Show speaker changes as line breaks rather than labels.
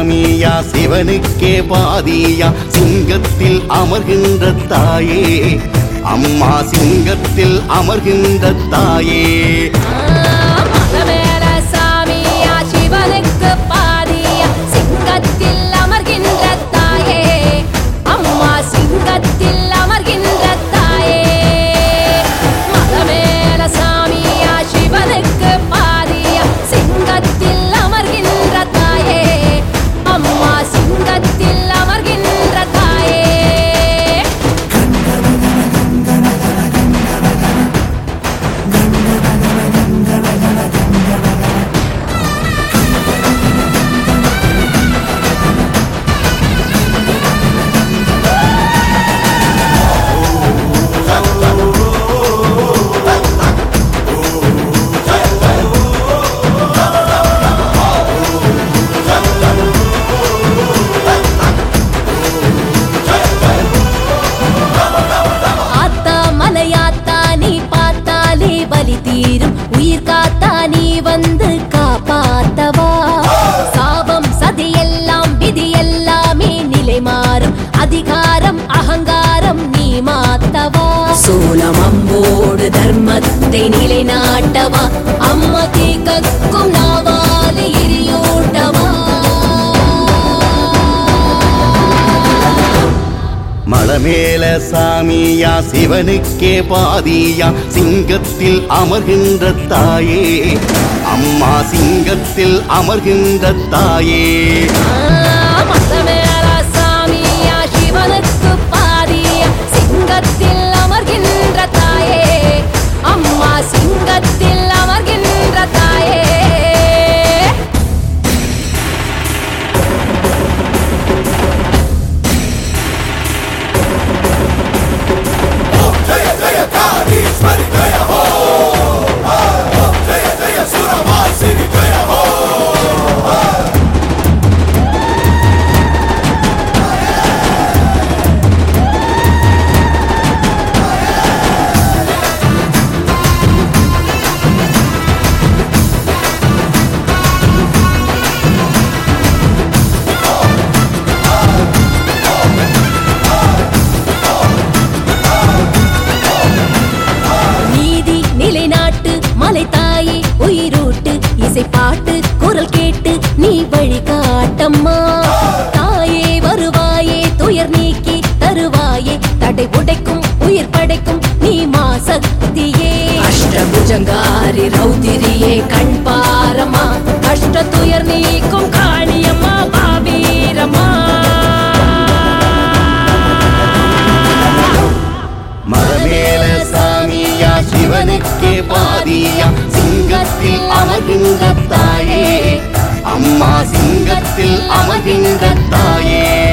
சாமியா சிவனுக்கே பாதியா சிங்கத்தில் அமர்கின்ற தாயே அம்மா சிங்கத்தில் அமர்கின்ற தாயே
மகமேல சாமியா சிவனுக்கு பாதியா சிங்கத்தில் அமர்கின்ற தாயே அம்மா சிங்கத்தில் அமர்கின்ற தாயே மகமேல சாமியா சிவனுக்கு பாதியா சிங்கத்தில் அமர்கின்ற தாயே அம்மா சிங்கத்தில் அமர்கின்ற தாயே ஆத்தா மலையாத்தா நீ பார்த்தாலே பலி தீரும் உயிர் காத்தா நீ வந்து காப்பாத்தவா சாபம் சதி எல்லாம் விதி எல்லாமே நிலை மாறும் அதிகாரம் அகங்காரம் நீ மாத்தவா சூலம் அம்போடு தர்மத்தை நிலைநாட்டவா அம்மதி கக்கும் நாவாலி எரியூட்டவா
மலமேல சாமியா சிவனுக்கே பாதியா சிங்கத்தில் அமர்கின்ற தாயே அம்மா சிங்கத்தில் அமர்கின்ற தாயே
மத்தமேல சாமியா சிவனுக்கு பாதியா சிங்கத்தில் அமர்கின்ற தாயே அம்மா சிங்கத்தில் அமர்கின்ற தாயே நீதி நிலைநாட்டு மலை தாயே உயிரூட்டு இசை பாட்டு குரல் கேட்டு நீ வழி காட்டம்மா தாயே வருவாயே துயர் நீக்கி தருவாயே தடை உடைக்கும் உயிர் படைக்கும் நீ மா சக்தியே அஷ்டபுஜங்காரி ரௌதிரியே கண் பாரமா கஷ்ட துயர் நீக்கும் காளியம்மா பாவீரம்மா
மலமேல சாமியா சிவனுக்கே பாதியா சிங்கத்தில் அமர்கின்ற தாயே அம்மா சிங்கத்தில் அமர்கின்ற தாயே